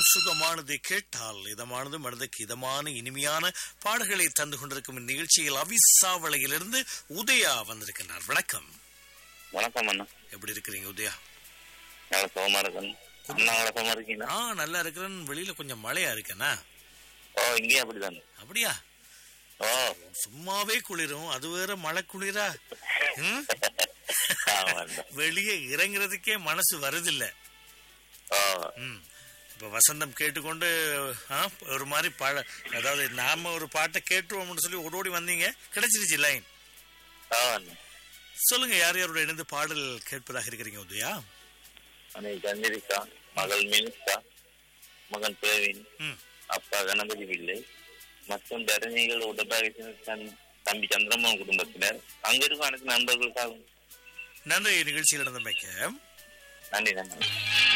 சுகமானதை கேட்டால் இதமானது மனதுக்கு இதமான இனிமையான பாடல்களை தந்து கொண்டிருக்கும் இந்நிகழ்ச்சியில் அவிசாவளையிலிருந்து உதயா வந்திருக்கின்றார் வணக்கம் வணக்கம் அண்ணா எப்படி இருக்கிறீங்க உதயா நல்லா சுகமா இருக்கேன் அண்ணா நல்லா சுகமா இருக்கீங்களா ஆ நல்லா இருக்கிறேன் வெளியில கொஞ்சம் மழையா இருக்கேனா ஓ இங்கேயும் அப்படிதான் அப்படியா ஓ சும்மாவே குளிரும் அது வேற மழை குளிரா ம்? ஆமா அண்ணா. வெளியே இறங்குறதுக்கே மனசு வருதில்ல ஓ ம் இப்ப வசந்தம் கேட்டுக்கொண்டு ஆ, ஒரு மாதிரி பழ அதாவது நாம ஒரு பாட்டை கேட்டுருவோம்னு சொல்லி ஓடி ஓடி வந்தீங்க கிடைச்சிருச்சு லைன் ஓ அண்ணா சொல்லுங்க யார் யாரோட இணைந்து பாடல் கேட்பதாக இருக்கிறீங்க உதயா அன்னை சந்திரிகா மகள் மினிஸ்டா மகன் பிரவீன் ம் அப்பா கணபதி பிள்ளை மற்றும் தரணிகள் உடனாக தம்பி சந்திரமோகன் குடும்பத்தினர் அங்க இருக்கும் அனைத்து நண்பர்களுக்காகவும் நன்றி நிகழ்ச்சியில் நடந்தமைக்க நன்றி நன்றி